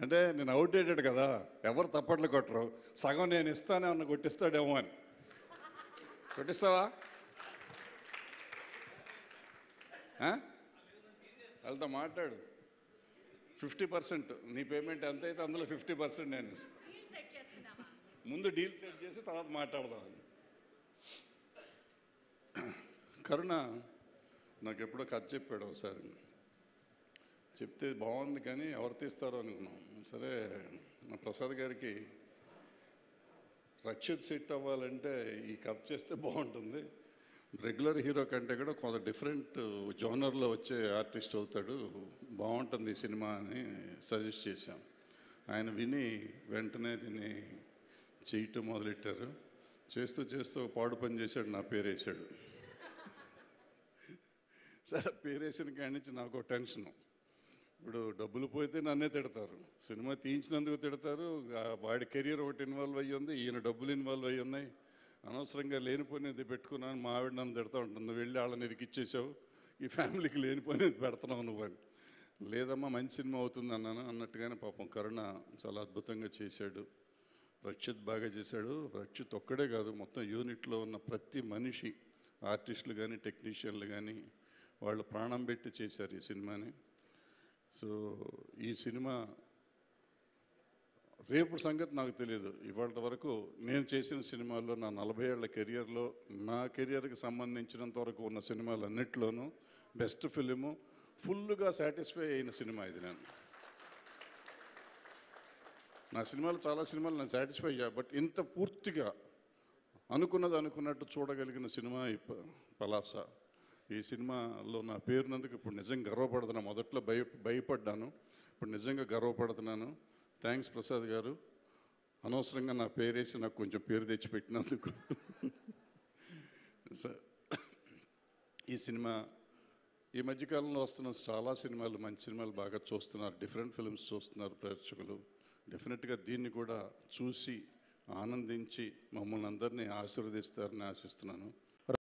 అంటే నేను అవుట్డేటెడ్ కదా ఎవరు తప్పట్లు కొట్టరు సగం నేను ఇస్తానే ఉన్న కొట్టిస్తాడేమో అని కొట్టిస్తావా ఆ? వాళ్ళతో మాట్లాడు ఫిఫ్టీ పర్సెంట్ నీ పేమెంట్ ఎంత అయితే అందులో ఫిఫ్టీ పర్సెంట్ నేను ఇస్తాను డీల్ సెట్ చేస్తున్నావా ముందు డీల్ సెట్ చేసి తర్వాత మాట్లాడదాం అని కరుణ నాకు ఎప్పుడో కథ చెప్పాడు ఒకసారి చెప్తే బాగుంది కానీ ఎవరు తీస్తారో అనుకున్నాం సరే మా ప్రసాద్ గారికి రక్షిత్ సెట్ అవ్వాలంటే ఈ కథ చేస్తే బాగుంటుంది రెగ్యులర్ హీరో కంటే కూడా కొంత డిఫరెంట్ జోనర్లో వచ్చే ఆర్టిస్ట్ అవుతాడు బాగుంటుంది ఈ సినిమా అని సజెస్ట్ చేశాం ఆయన విని వెంటనే దీన్ని చేయటం మొదలెట్టారు చేస్తూ చేస్తూ ఒక పాడు పని చేశాడు నా పేరు వేసాడు సరే పేరు వేసిన కాడి నుంచి నాకు ఒక టెన్షను ఇప్పుడు డబ్బులు పోతే నన్నే తిడతారు సినిమా తీయించినందుకు తిడతారు ఆ వాడి కెరీర్ ఒకటి ఇన్వాల్వ్ అయ్యి ఉంది ఈయన డబ్బులు ఇన్వాల్వ్ అయ్యి ఉన్నాయి అనవసరంగా లేనిపోయినది పెట్టుకున్నాను మా ఆవిడ నన్ను తిడతా ఉంటుంది నువ్వు వెళ్ళి వాళ్ళని ఇరికిచ్చేసావు ఈ ఫ్యామిలీకి లేనిపోయినది పెడుతున్నావు నువ్వు అని లేదమ్మా మంచి సినిమా అవుతుంది అన్నాను అన్నట్టుగానే పాపం కరుణ చాలా అద్భుతంగా చేశాడు రక్షిత్ బాగా చేశాడు రక్షిత్ ఒక్కడే కాదు మొత్తం యూనిట్లో ఉన్న ప్రతి మనిషి ఆర్టిస్టులు కానీ టెక్నీషియన్లు కానీ వాళ్ళు ప్రాణం పెట్టి చేశారు ఈ సినిమాని సో ఈ సినిమా రేపు సంగతి నాకు తెలియదు ఇవాళ వరకు నేను చేసిన సినిమాల్లో నా నలభై ఏళ్ల కెరియర్లో నా కెరియర్కి సంబంధించినంత వరకు ఉన్న సినిమాలు అన్నిట్లోనూ బెస్ట్ ఫిలిము ఫుల్గా సాటిస్ఫై అయిన సినిమా ఇది నేను నా సినిమాలు చాలా సినిమాలు నేను సాటిస్ఫై అయ్యా బట్ ఇంత పూర్తిగా అనుకున్నది అనుకున్నట్టు చూడగలిగిన సినిమా ఈ ప- పలాస ఈ సినిమాలో నా పేరునందుకు ఇప్పుడు నిజంగా గర్వపడుతున్నాను మొదట్లో భయ భయపడ్డాను ఇప్పుడు నిజంగా గర్వపడుతున్నాను థ్యాంక్స్ ప్రసాద్ గారు అనవసరంగా నా పేరేసి నాకు కొంచెం పేరు తెచ్చిపెట్టినందుకు స- ఈ సినిమా ఈ మధ్యకాలంలో వస్తున్న చాలా సినిమాలు మంచి సినిమాలు బాగా చూస్తున్నారు డిఫరెంట్ ఫిల్మ్స్ చూస్తున్నారు ప్రేక్షకులు డెఫినెట్గా దీన్ని కూడా చూసి ఆనందించి మమ్మల్ని అందరినీ ఆశీర్వదిస్తారని ఆశిస్తున్నాను